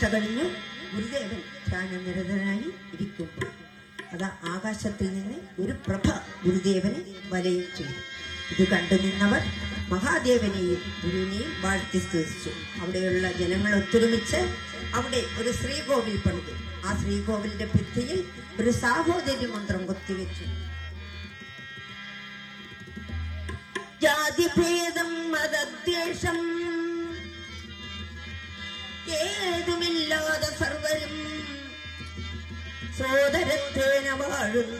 കഴിഞ്ഞു ഗുരുദേവൻ ധ്യാനനിരതനായി ഇരിക്കുമ്പോൾ അതാ ആകാശത്തിൽ നിന്ന് ഒരു പ്രഭ ഗുരുദേവനെ വലയം ചെയ്തു ഇത് കണ്ടു നിന്നവർ മഹാദേവനെയും ഗുരുവിനെയും വാഴ്ത്തി സ്തുതിച്ചു അവിടെയുള്ള ജനങ്ങൾ ഒത്തൊരുമിച്ച് അവിടെ ഒരു ശ്രീകോവിൽ പണിതു ആ ശ്രീകോവിലിന്റെ ഭിത്തിയിൽ ഒരു സാഹോദര്യ മന്ത്രം കൊത്തിവെച്ചു ജാതിഭേദം മതദ്വേഷം ഏതുമില്ലാതെ സർവരും സോദരത്തേന വാഴുന്ന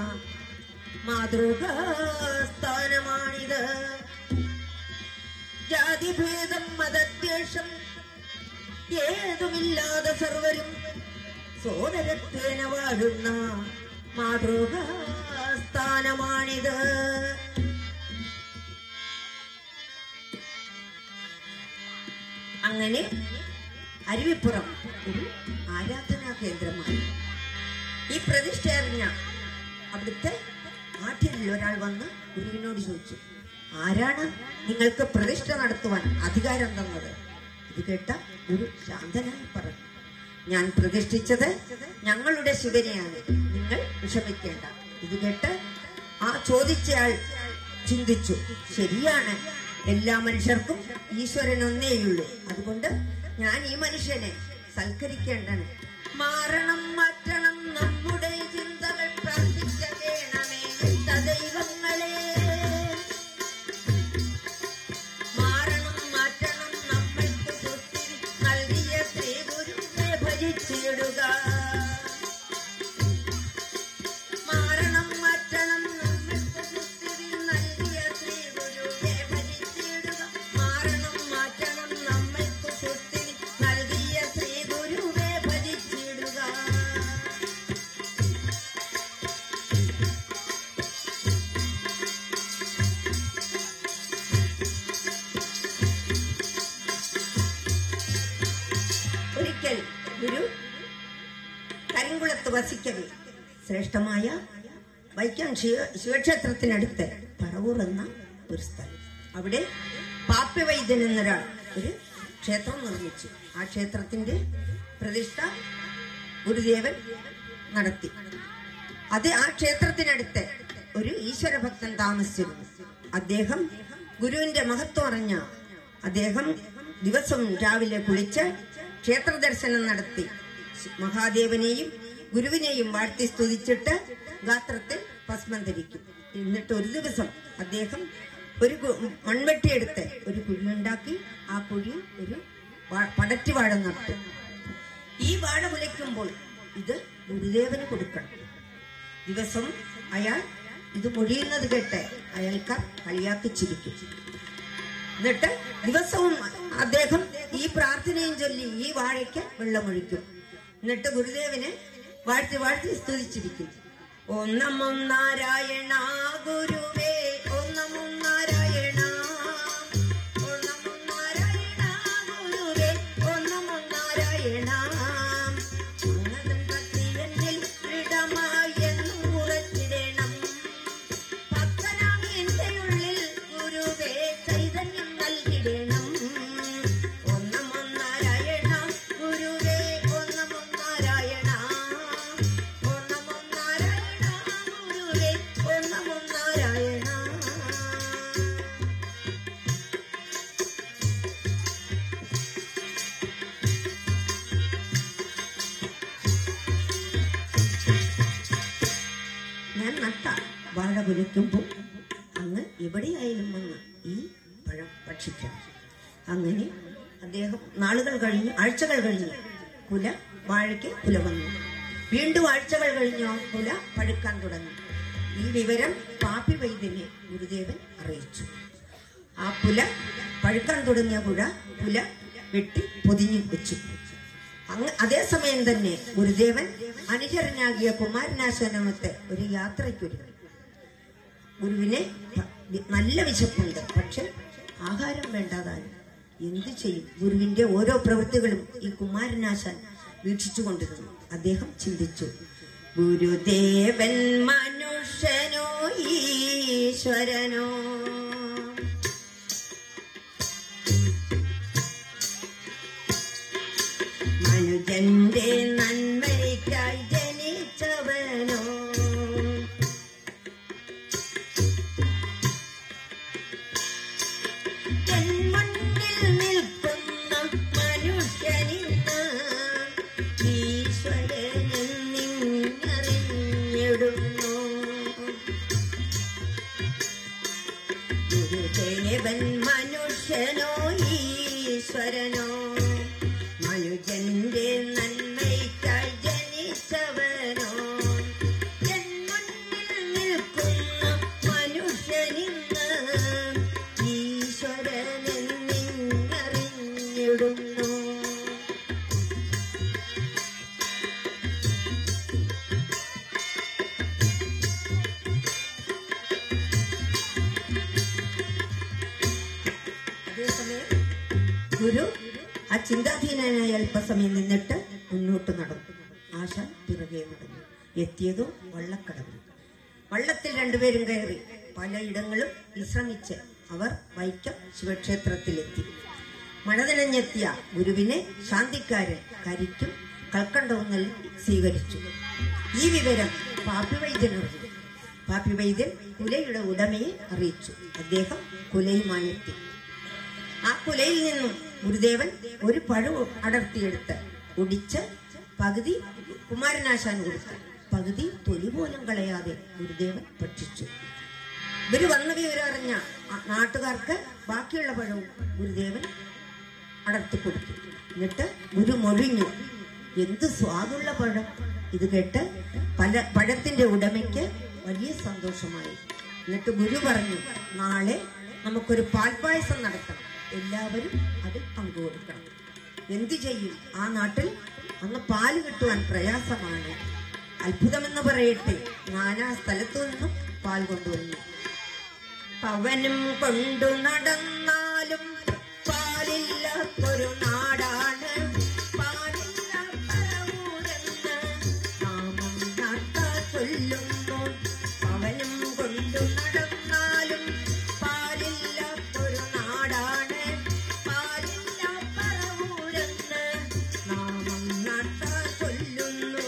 മാതൃകാസ്ഥാനമാണിത് ജാതിഭേദം മതദ്വേഷം ഏതുമില്ലാതെ സർവരും സോദരത്തേന വാഴുന്ന മാതൃകാസ്ഥാനമാണിത് അങ്ങനെ അരുവിപ്പുറം ഒരു ആരാധനാ കേന്ദ്രമായി ഈ പ്രതിഷ്ഠ അറിഞ്ഞ അവിടുത്തെ ആഠ്യരിൽ ഒരാൾ വന്ന് ഗുരുവിനോട് ചോദിച്ചു ആരാണ് നിങ്ങൾക്ക് പ്രതിഷ്ഠ നടത്തുവാൻ അധികാരം തന്നത് ഇത് കേട്ട ഗുരു ശാന്തനായി പറഞ്ഞു ഞാൻ പ്രതിഷ്ഠിച്ചത് ഞങ്ങളുടെ ശിവനെയാണ് നിങ്ങൾ വിഷമിക്കേണ്ട ഇത് കേട്ട് ആ ചോദിച്ചയാൾ ചിന്തിച്ചു ശരിയാണ് എല്ലാ മനുഷ്യർക്കും ഈശ്വരൻ ഒന്നേയുള്ളൂ അതുകൊണ്ട് ഞാൻ ഈ മനുഷ്യനെ സൽക്കരിക്കേണ്ടത് മാറണം മാറ്റണം നമ്മുടെ ചിന്തകൾ പ്രാർത്ഥിക്ക വേണമേ ദൈവങ്ങളെ മാറണം മാറ്റണം നമ്മൾക്ക് സ്വത്തിരി നൽകിയ ശ്രീ ഗുരുവെ ഭജിച്ചിടുക മാറണം മാറ്റണം നമ്മൾക്ക് സ്വത്തിരി നൽകിയ ശ്രീ ഗുരുവെ ഭജിച്ചിടുക മാറണം മാറ്റണം നമ്മൾക്ക് സ്വത്തിരി നൽകിയ ശ്രീ ഗുരുവെ ഭജിച്ചിടുക ഒരിക്കൽ ഗുരു കരിങ്കുളത്ത് വസിക്കവേ ശ്രേഷ്ഠമായ വൈക്കം ശിവ ശിവക്ഷേത്രത്തിനടുത്ത് പറവൂർ എന്ന ഒരു സ്ഥലം അവിടെ പാപ്യവൈദ്യൻ എന്നൊരാൾ ഒരു ക്ഷേത്രം നിർമ്മിച്ചു ആ ക്ഷേത്രത്തിന്റെ പ്രതിഷ്ഠ ഗുരുദേവൻ നടത്തി അത് ആ ക്ഷേത്രത്തിനടുത്ത് ഒരു ഈശ്വരഭക്തൻ താമസിച്ചിരുന്നു അദ്ദേഹം ഗുരുവിന്റെ മഹത്വം അറിഞ്ഞ അദ്ദേഹം ദിവസവും രാവിലെ കുളിച്ച് ക്ഷേത്ര ദർശനം നടത്തി മഹാദേവനെയും ഗുരുവിനെയും വാഴ്ത്തി സ്തുതിച്ചിട്ട് ഗാത്രത്തിൽ ഭസ്മം ധരിക്കും എന്നിട്ട് ഒരു ദിവസം അദ്ദേഹം ഒരു കു- മൺവെട്ടിയെടുത്ത് ഒരു കുഴിയുണ്ടാക്കി ആ കുഴി ഒരു വാ- പടറ്റി വാഴ നട്ടു ഈ വാഴ മുലയ്ക്കുമ്പോൾ ഇത് ഗുരുദേവന് കൊടുക്കണം ദിവസം അയാൾ ഇത് പൊഴിയുന്നത് കേട്ട് അയാൾക്ക് കളിയാക്കി ചിരിക്കും എന്നിട്ട് ദിവസവും അദ്ദേഹം ഈ പ്രാർത്ഥനയും ചൊല്ലി ഈ വാഴയ്ക്ക് വെള്ളമൊഴിക്കും എന്നിട്ട് ഗുരുദേവന് വാഴ്ത്തി വാഴ്ത്തി സ്തുതിച്ചിരിക്കും ഓം നമോ നാരായണ ഗുരുവേ ഓം നമോ നാരായണ ഓം നമോ നാരായണ ഗുരുവേ ഓം നമോ നാരായണ ഉന്നതൻ ഭക്തി എന്നിൽ ദൃഢമായെന്ന് ഉറച്ചിടണം ഭക്തനാം എന്റെ ഉള്ളിൽ ഗുരുവേ ചൈതന്യം നൽകിടണം ഒന്നമൊന്നാരായണ ഗുരുവേ ഒന്നമൊന്നാരായണ ഒന്നമൊന്നാരായണ ഗുരുവേ ഒന്നമൊന്നാരായണ ഞാൻ നട്ട വാഴ കുലയ്ക്കുമ്പോൾ അങ്ങ് എവിടെയായാലും വന്ന് ഈ പഴം ഭക്ഷിക്കാം അങ്ങനെ അദ്ദേഹം നാളുകൾ കഴിഞ്ഞ് ആഴ്ചകൾ കഴിഞ്ഞ് കുല വാഴയ്ക്ക് കുല വന്നു വീണ്ടും ആഴ്ചകൾ കഴിഞ്ഞോ കുല പഴുക്കാൻ തുടങ്ങി ഈ വിവരം പാപ്പി വൈദ്യനെ ഗുരുദേവൻ അറിയിച്ചു ആ പുല പഴുക്കാൻ തുടങ്ങിയ പുഴ പുല വെട്ടി പൊതിഞ്ഞു വെച്ചു അങ്ങ് അതേസമയം തന്നെ ഗുരുദേവൻ അനുചരനാകിയ കുമാരനാശനമത്തെ ഒരു യാത്രയ്ക്കൊരുങ്ങി ഗുരുവിനെ ഭ- വി- നല്ല വിശപ്പുണ്ട് പക്ഷെ ആഹാരം വേണ്ടാതായി എന്തു ചെയ്യും ഗുരുവിന്റെ ഓരോ പ്രവൃത്തികളും ഈ കുമാരനാശാൻ വീക്ഷിച്ചുകൊണ്ടിരുന്നു അദ്ദേഹം ചിന്തിച്ചു ഗുരുദേവൻ മനുഷ്യനോ ഈശ്വരനോ മനുജന്റെ നന്മയ്ക്കായി ജനിച്ചവനോ എൻ മുന്നിൽ നിൽക്കുന്ന മനുഷ്യനിന്ന് ഈശ്വരനെന്നിങ്ങറിഞ്ഞിടുന്നു ഗുരുദേവൻ മനുഷ്യനോ ഈശ്വരനോ മനുജന്റെ നന്മയ്ക്കായി ജനിച്ചവനോ എൻ മുന്നിൽ നിൽക്കുന്ന മനുഷ്യനിന്ന് ഈശ്വരനെന്നിങ്ങറിഞ്ഞിടുന്നു അതേസമയം ഗുരു ആ ചിന്താധീനനായ അല്പസമയം നിന്നിട്ട് മുന്നോട്ട് നടന്നു ആശ പിറകെ നടന്നു എത്തിയതോ വള്ളക്കടവിൽ വള്ളത്തിൽ രണ്ടുപേരും കയറി പലയിടങ്ങളും വിശ്രമിച്ച് അവർ വൈക്കം ശിവക്ഷേത്രത്തിലെത്തി മഴ നനഞ്ഞെത്തിയ ഗുരുവിനെ ശാന്തിക്കാരൻ കരിക്കും കൽക്കണ്ടവും നൽകി സ്വീകരിച്ചു ഈ വിവരം പാപ്പി വൈദ്യൻ അറിഞ്ഞു പാപ്പി വൈദ്യൻ കുലയുടെ ഉടമയെ അറിയിച്ചു അദ്ദേഹം കുലയുമായി എത്തി ആ കുലയിൽ നിന്നും ഗുരുദേവൻ ഒരു പഴം അടർത്തിയെടുത്ത് ഒടിച്ച് പകുതി കുമാരനാശാൻ കൊടുത്തു പകുതി തൊലി പോലും കളയാതെ ഗുരുദേവൻ ഭക്ഷിച്ചു ഇവര് വന്ന വിവരം അറിഞ്ഞ ആ നാട്ടുകാർക്ക് ബാക്കിയുള്ള പഴവും ഗുരുദേവൻ അടർത്തി കൊടുത്തു എന്നിട്ട് ഗുരു മൊഴിഞ്ഞു എന്ത് സ്വാദുള്ള പഴം ഇത് കേട്ട് പല പഴത്തിന്റെ ഉടമയ്ക്ക് വലിയ സന്തോഷമായി എന്നിട്ട് ഗുരു പറഞ്ഞു നാളെ നമുക്കൊരു പാൽപ്പായസം നടത്തണം എല്ലാവരും അതിൽ പങ്കുകൊടുക്കണം എന്തു ചെയ്യും ആ നാട്ടിൽ അന്ന് പാല് കിട്ടുവാൻ പ്രയാസമാണ് അത്ഭുതമെന്ന് പറയട്ടെ നാനാ സ്ഥലത്തു നിന്നും പാൽ കൊണ്ടുവന്നു പവനും കൊണ്ടു നടന്നാലും പാലില്ലാത്തൊരു നാടാണ് പാലില്ലാത്തൂരെന്ന് നാമം നാട്ടാൽ ചൊല്ലുന്നു പവനും കൊണ്ടു നടന്നാലും പാലില്ലാത്തൊരു നാടാണ് പാലില്ലാത്തൂരെന്ന് നാമം നാട്ടാൽ ചൊല്ലുന്നു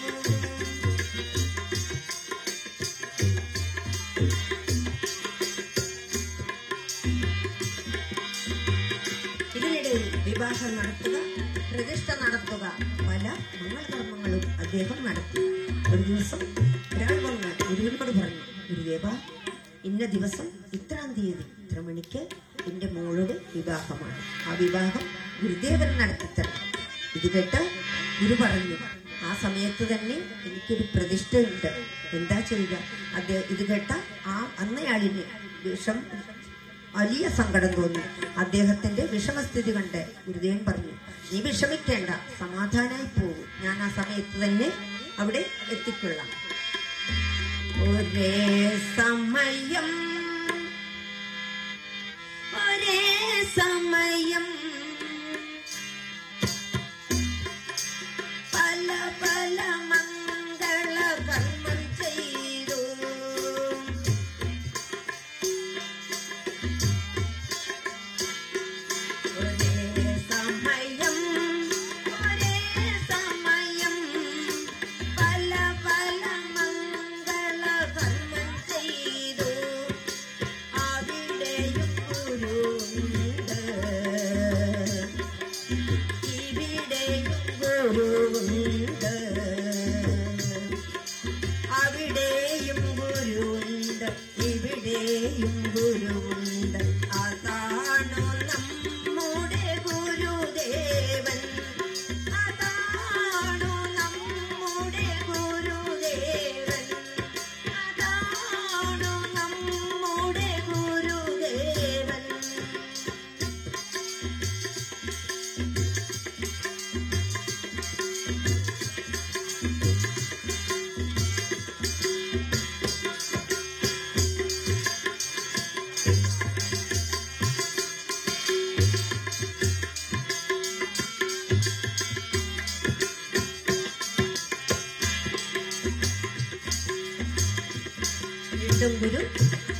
ഇതിനിടയിൽ വിവാഹം നടത്തുക പ്രതിഷ്ഠ നടത്തുക പല മംഗളകർമ്മങ്ങളും അദ്ദേഹം നടത്തി ഒരു ദിവസം ഒരാൾ വന്ന് ഗുരുവിനോട് പറഞ്ഞു ഗുരുദേവ ഇന്ന ദിവസം ഇത്രാം തീയതി ഇത്ര മണിക്ക് എന്റെ മോളുടെ വിവാഹമാണ് ആ വിവാഹം ഗുരുദേവൻ നടത്തിത്തരണം ഇത് കേട്ട് ഗുരു പറഞ്ഞു ആ സമയത്ത് തന്നെ എനിക്കൊരു പ്രതിഷ്ഠയുണ്ട് എന്താ ചെയ്യുക അദ്ദേഹം ഇത് കേട്ട ആ അന്നയാളിന് വിഷം വലിയ സങ്കടം തോന്നി അദ്ദേഹത്തിന്റെ വിഷമസ്ഥിതി കണ്ട് ഗുരുദേവൻ പറഞ്ഞു നീ വിഷമിക്കേണ്ട സമാധാനായി പോകും ഞാൻ ആ സമയത്ത് തന്നെ അവിടെ എത്തിക്കൊള്ളാം ഒരേ സമയം ഒരേ സമയം പല പല മംഗള കർമ്മം ചെയ്തു ഒരേ സമയം ഒരേ സമയം പല പല മംഗള കർമ്മം ചെയ്തു അവിടെയും ഗുരുവുണ്ട് ഇവിടെയും ഗുരുവുണ്ട് അവിടെയും ഗുരുവുണ്ട് ഇവിടെയും ഗുരുവുണ്ട് അതാണു നമ്മുടെ ഗുരുദേവൻ അതാണു നമ്മുടെ ഗുരുദേവൻ അതാണു നമ്മുടെ ഗുരുദേവൻ വീണ്ടും ഗുരു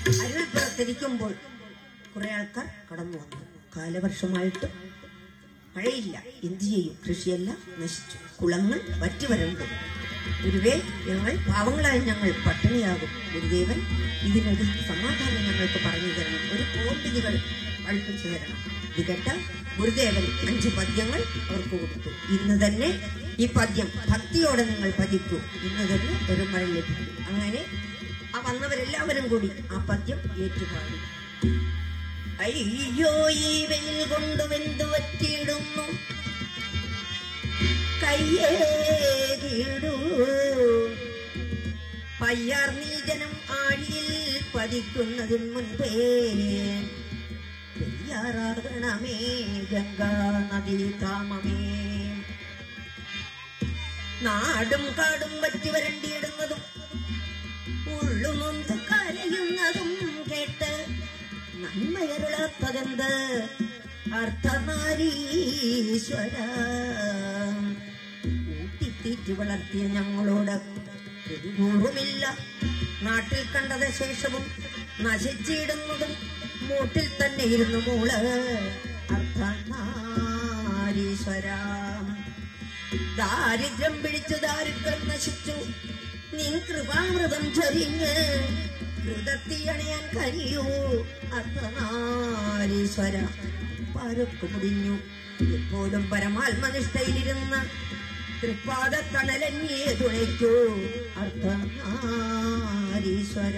അരുവിപ്പുറത്തിരിക്കുമ്പോൾ കുറെ ആൾക്കാർ കടന്നു വന്നു കാലവർഷമായിട്ട് മഴയില്ല എന്തു ചെയ്യും കൃഷിയെല്ലാം നശിച്ചു കുളങ്ങൾ വറ്റിവരണ്ടു ഗുരുവേ ഞങ്ങൾ പാവങ്ങളായ ഞങ്ങൾ പട്ടിണിയാകും ഗുരുദേവൻ ഇതിനൊരു സമാധാനം ഞങ്ങൾക്ക് പറഞ്ഞു തരണം ഒരു കോമ്പിതികൾ പഠിപ്പിച്ചു തരണം ഇത് കേട്ട ഗുരുദേവൻ അഞ്ച് പദ്യങ്ങൾ അവർക്ക് കൊടുത്തു ഇന്ന് തന്നെ ഈ പദ്യം ഭക്തിയോടെ നിങ്ങൾ പതിക്കൂ ഇന്ന് തന്നെ പെരുമഴ ലഭിക്കും അങ്ങനെ ആ വന്നവരെല്ലാവരും കൂടി ആ പദ്യം ഏറ്റുപാടി അയ്യോ ഈ വെയിൽ കൊണ്ട് വെന്തു വറ്റിയിടുന്നു കയ്യേറിയിടൂ പയ്യാർ നീജനം ആഴിയിൽ പതിക്കുന്നതിന് മുൻപേ പെയ്യാറാകണമേ ഗംഗാ നദീ താമമേ നാടും കാടും വറ്റി വരണ്ടിയിടുന്നതും ഉള്ളുമൊന്ന് കരയുന്നതും കേട്ട് നന്മയരുളാത്തതെന്ത് അർത്ഥനാരീശ്വര ഊട്ടിത്തീറ്റി വളർത്തിയ ഞങ്ങളോട് പ്രതികൂറുമില്ല നാട്ടിൽ കണ്ടത് ശേഷവും നശിച്ചിടുന്നതും മൂട്ടിൽ തന്നെ ഇരുന്നു മൂള് അർത്ഥനാരീശ്വര ദാരിദ്ര്യം പിടിച്ചു ദാരിദ്ര്യം നശിച്ചു നിൻ കൃപാമൃതം ചൊരിഞ്ഞ് ഹൃദത്തിയണയാൻ കഴിയൂ അർത്ഥനാരീശ്വര പരക്കു മുടിഞ്ഞു എപ്പോഴും പരമാത്മനിഷ്ഠയിലിരുന്ന് തൃപ്പാദ തണലന്യേ തുണയ്ക്കൂ അർത്ഥനാരീശ്വര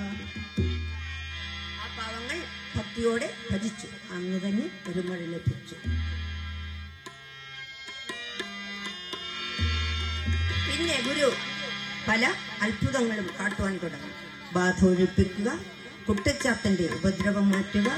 ആ പാവങ്ങൾ ഭക്തിയോടെ ഭജിച്ചു അന്ന് തന്നെ ഒരു മഴ ലഭിച്ചു പിന്നെ ഗുരു പല അത്ഭുതങ്ങളും കാട്ടുവാൻ തുടങ്ങി ബാധ ഒഴിപ്പിക്കുക കുട്ടിച്ചാത്തന്റെ ഉപദ്രവം മാറ്റുക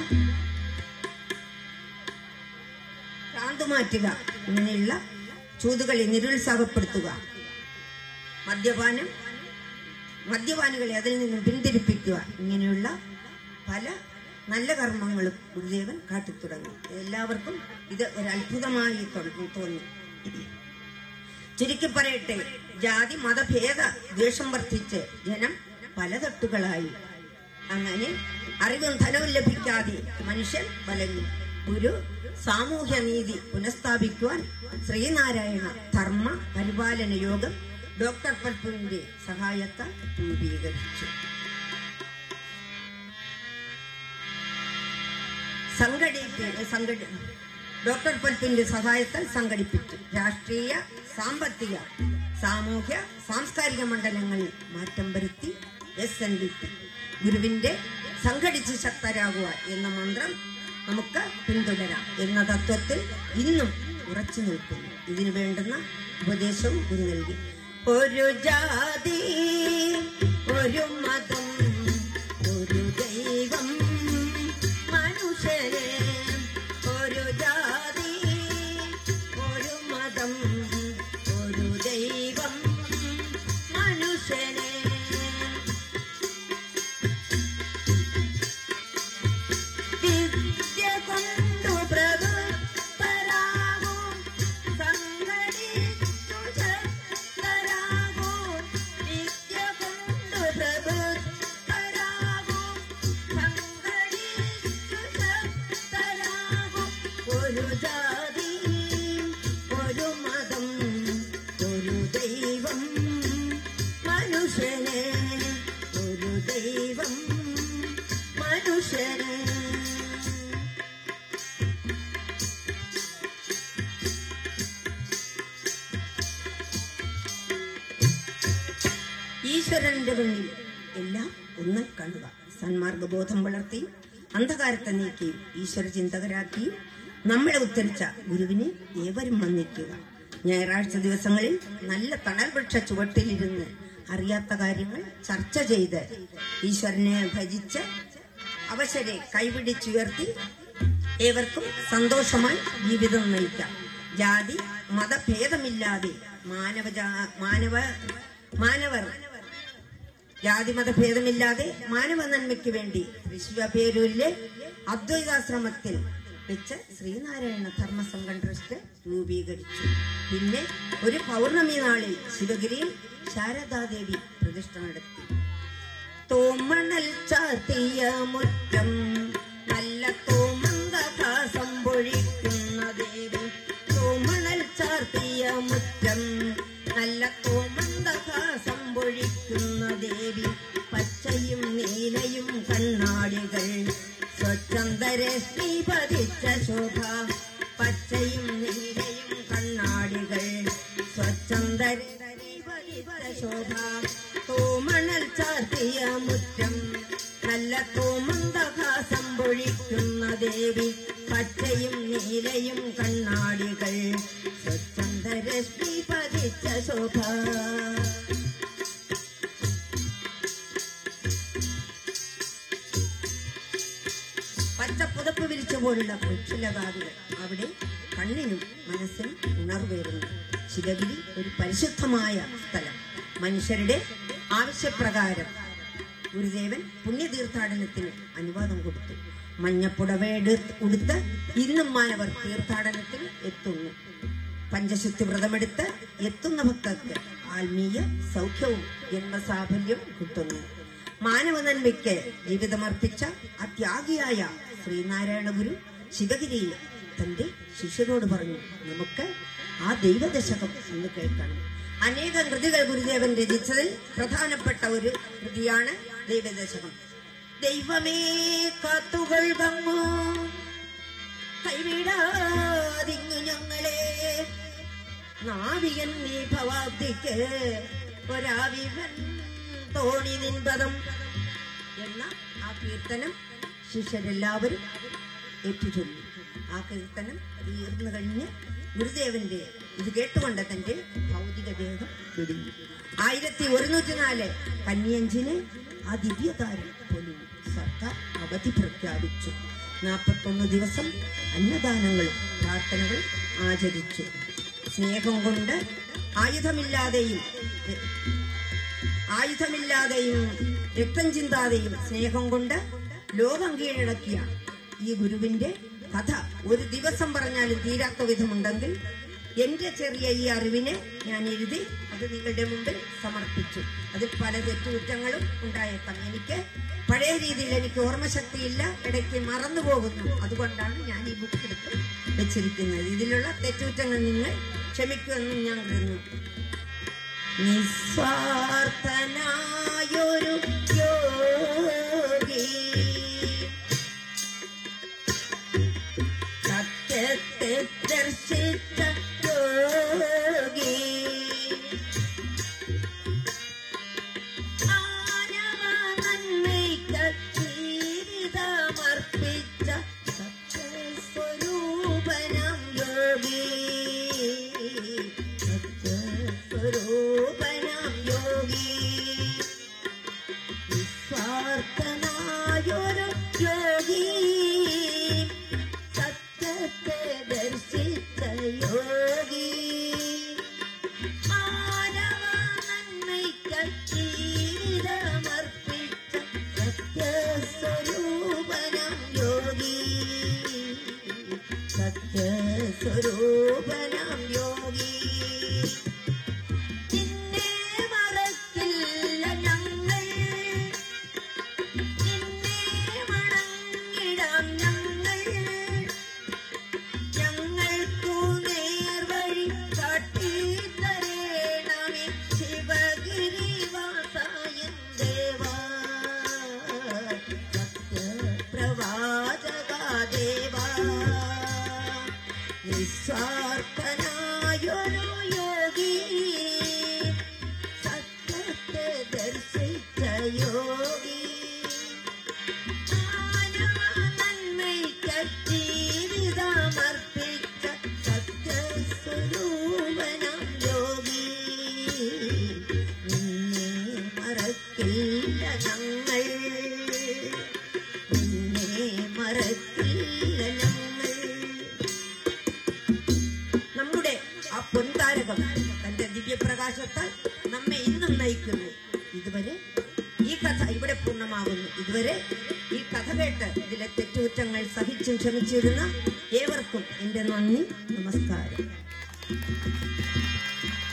ഭ്രാന്ത് മാറ്റുക ഇങ്ങനെയുള്ള ചൂതുകളെ നിരുത്സാഹപ്പെടുത്തുക മദ്യപാനം മദ്യപാനികളെ അതിൽ നിന്നും പിന്തിരിപ്പിക്കുക ഇങ്ങനെയുള്ള പല നല്ല കർമ്മങ്ങളും ഗുരുദേവൻ കാട്ടിത്തുടങ്ങി എല്ലാവർക്കും ഇത് ഒരു അത്ഭുതമായി തുടങ്ങി തോന്നി ചുരുക്കി പറയട്ടെ ജാതി മതഭേദ ദ്വേഷം വർദ്ധിച്ച് ജനം പലതട്ടുകളായി അങ്ങനെ അറിവും ധനവും ലഭിക്കാതെ മനുഷ്യൻ വലഞ്ഞു ഒരു സാമൂഹ്യ നീതി പുനഃസ്ഥാപിക്കുവാൻ ശ്രീനാരായണ ധർമ്മ പരിപാലന യോഗം ഡോക്ടർ പൽപ്പുവിന്റെ സഹായത്താൽ രൂപീകരിച്ചു സംഘടിപ്പി സംഘടി ഡോക്ടർ പൽപ്പിന്റെ സഹായത്താൽ സംഘടിപ്പിച്ചു രാഷ്ട്രീയ സാമ്പത്തിക സാമൂഹ്യ സാംസ്കാരിക മണ്ഡലങ്ങളിൽ മാറ്റം വരുത്തി എസ് എൻ ഡി പി ഗുരുവിന്റെ സംഘടിച്ച് ശക്തരാകുക എന്ന മന്ത്രം നമുക്ക് പിന്തുടരാം എന്ന തത്വത്തിൽ ഇന്നും ഉറച്ചു നിൽക്കുന്നു ഇതിനു വേണ്ടുന്ന ഉപദേശവും ഗുരു നൽകി ഒരു ജാതി ഒരു മതം ഒരു ദൈവം മനുഷ്യരെ ഒരു ജാതി ഒരു മതം ഒരു ദൈവം മനുഷ്യനെ വിദ്യ കൊണ്ടു പ്രവൃത്തരാകൂ സംഘടിച്ചു ശക്തരാകൂ വിദ്യ കൊണ്ടു പ്രവൃത്തരാകൂ സംഘടിച്ചു ശക്തരാകൂ ഒരു ജാതി ഒരു മതം ഒരു ദൈവം മനുഷ്യനെ ഒരു ദൈവം മനുഷ്യനെ ഈശ്വരന്റെ മുന്നിൽ എല്ലാം ഒന്ന് കാണുക സന്മാർഗബോധം വളർത്തി അന്ധകാരത്തെ നീക്കി ഈശ്വര ചിന്തകരാക്കി നമ്മളെ ഉത്തരിച്ച ഗുരുവിനെ ഏവരും വന്നിക്കുക ഞായറാഴ്ച ദിവസങ്ങളിൽ നല്ല തണൽ വൃക്ഷ ചുവട്ടിലിരുന്ന് അറിയാത്ത കാര്യങ്ങൾ ചർച്ച ചെയ്ത് ഈശ്വരനെ ഭജിച്ച് അവശരെ കൈപിടിച്ചുയർത്തി ഏവർക്കും സന്തോഷമായി ജീവിതം നയിക്കാം ജാതി മതഭേദമില്ലാതെ മാനവ മാനവ മാനവർ ജാതിമത ഭേദമില്ലാതെ മാനവ നന്മയ്ക്ക് വേണ്ടി തൃശ്ശൂരൂരിലെ അദ്വൈതാശ്രമത്തിൽ വെച്ച് ശ്രീനാരായണ ധർമ്മസംഘം ട്രസ്റ്റ് രൂപീകരിച്ചു പിന്നെ ഒരു പൗർണമി നാളിൽ ശിവഗിരിയിൽ ശാരദാദേവി പ്രതിഷ്ഠ നടത്തി തോമണൽ ചാത്തിയ മുറ്റം നല്ല തോമന്ത കാസം പൊഴിക്കുന്ന ദേവി ചാർത്തിയ മുറ്റം നല്ല കോമന്തഹാസം പൊഴിക്കുന്ന ദേവി പച്ചയും നീലയും കണ്ണാടികൾ സ്വച്ഛന്തരശ്മി പതിച്ച ശോഭ പച്ചയും നീലയും കണ്ണാടികൾ സ്വച്ഛന്തരശ്മി പതിച്ച ശോഭ തോമണൽ ചാർത്തിയ മുറ്റം നല്ല തോമന്തഹാസം പൊഴിക്കുന്ന ദേവി പച്ചയും നീലയും കണ്ണാടികൾ സ്വച്ഛന്തരശ്മി പതിച്ച ശോഭ പച്ച പുതപ്പ് വിരിച്ച പോലുള്ള വൃക്ഷലതാദികൾ അവിടെ കണ്ണിനും മനസ്സിനും ഉണർവേറുന്നു ശിവഗിരി ഒരു പരിശുദ്ധമായ സ്ഥലം മനുഷ്യരുടെ ആവശ്യപ്രകാരം ഗുരുദേവൻ പുണ്യതീർത്ഥാടനത്തിന് അനുവാദം കൊടുത്തു മഞ്ഞപ്പുടവ എടുത്ത് ഉടുത്ത് ഇന്നും മാനവർ തീർത്ഥാടനത്തിന് എത്തുന്നു പഞ്ചശുദ്ധി വ്രതമെടുത്ത് എത്തുന്ന ഭക്തർക്ക് ആത്മീയ സൗഖ്യവും ജന്മസാഫല്യം കിട്ടുന്നു മാനവ നന്മയ്ക്ക് ജീവിതമർപ്പിച്ച അത്യാഗിയായ ശ്രീനാരായണ ഗുരു ശിവഗിരിയിൽ തന്റെ ശിഷ്യരോട് പറഞ്ഞു നമുക്ക് ആ ദൈവദശകം ഒന്ന് കേൾക്കണം അനേകം കൃതികൾ ഗുരുദേവൻ രചിച്ചതിൽ പ്രധാനപ്പെട്ട ഒരു കൃതിയാണ് ദൈവദശകം ദൈവമേ കാത്തുകൾ വങ്ങൂ കൈവിടാതിങ്ങു ഞങ്ങളെ നാവികൻ നീ ഭവാബ്ദിക്ക് ഒരാവിവൻ തോണി നിൻപദം എന്ന ആ കീർത്തനം ശിഷ്യരെല്ലാവരും ഏറ്റുചൊല്ലി ആ കീർത്തനം തീർന്നു കഴിഞ്ഞ് ഗുരുദേവന്റെ ഇത് കേട്ടുകൊണ്ട് തന്റെ ഭൗതിക ദേഹം വെടിഞ്ഞു ആയിരത്തി ഒരുന്നൂറ്റി നാല് കന്യഞ്ചിന് ആ ദിവ്യതാരം പൊലിഞ്ഞു സർക്കാർ അവധി പ്രഖ്യാപിച്ചു നാൽപ്പത്തൊന്ന് ദിവസം അന്നദാനങ്ങളും പ്രാർത്ഥനകളും ആചരിച്ചു സ്നേഹം കൊണ്ട് ആയുധമില്ലാതെയും ആയുധമില്ലാതെയും രക്തം ചിന്താതെയും സ്നേഹം കൊണ്ട് ലോകം കീഴടക്കിയ ഈ ഗുരുവിന്റെ കഥ ഒരു ദിവസം പറഞ്ഞാലും തീരാത്ത വിധമുണ്ടെങ്കിൽ എന്റെ ചെറിയ ഈ അറിവിനെ ഞാൻ എഴുതി അത് നിങ്ങളുടെ മുമ്പിൽ സമർപ്പിച്ചു അതിൽ പല തെറ്റുകുറ്റങ്ങളും ഉണ്ടായേക്കാം എനിക്ക് പഴയ രീതിയിൽ എനിക്ക് ഓർമ്മശക്തിയില്ല ഇടയ്ക്ക് മറന്നു പോകുന്നു അതുകൊണ്ടാണ് ഞാൻ ഈ ബുക്ക് എടുത്ത് വെച്ചിരിക്കുന്നത് ഇതിലുള്ള തെറ്റുകുറ്റങ്ങൾ നിങ്ങൾ ക്ഷമിക്കുമെന്നും ഞാൻ കരുതുന്നു നിസ്വാർത്ഥനായൊരു യോഗി സത്യത്തെ ദർശിച്ച യോഗി മാനവ നന്മയ്ക്ക് ജീവിതമർപ്പിച്ച സത്യസ്വരൂപനം യോഗി സത്യസ്വരൂപനം യോഗി നിസ്വാർത്ഥനായൊരു യോഗി സത്യത്തെ ദർശിച്ച യോഗി മാനവ നന്മയ്ക്ക് ജീവിതമർപ്പിച്ച സത്യസ്വരൂപനം യോഗി സത്യസ്വരൂപനം യോഗി നിന്നെ മറക്കില്ല ഞങ്ങൾ നിന്നെ മണങ്ങിടാം ഞങ്ങൾ ഞങ്ങൾക്കു നേർവഴി കാട്ടിത്തരേണമേ ശിവഗിരിവാസായൻ ദേവാ സത്യപ്രവാചകാ ദേവാ നിസ്വാർത്ഥനായൊരു യോഗി സത്യത്തെ ദർശിച്ച യോഗി മാനവ നന്മയ്ക്ക് ജീവിതമർപ്പിച്ച സത്യസ്വരൂപനം യോഗി നിന്നെ മറക്കില്ല ഞങ്ങൾ നിന്നെ മറക്കില്ല ഞങ്ങൾ നമ്മുടെ ആ പൊൻതാരകം തന്റെ ദിവ്യപ്രകാശത്താൽ നമ്മെ ഇന്നും നയിക്കുന്നു ഇതുവരെ ഈ കഥ ഇവിടെ പൂർണ്ണമാകുന്നു ഇതുവരെ ഈ കഥ കേട്ട് ഇതിലെ തെറ്റുകുറ്റങ്ങൾ സഹിച്ചും ക്ഷമിച്ചിരുന്ന ഏവർക്കും എന്റെ നന്ദി നമസ്കാരം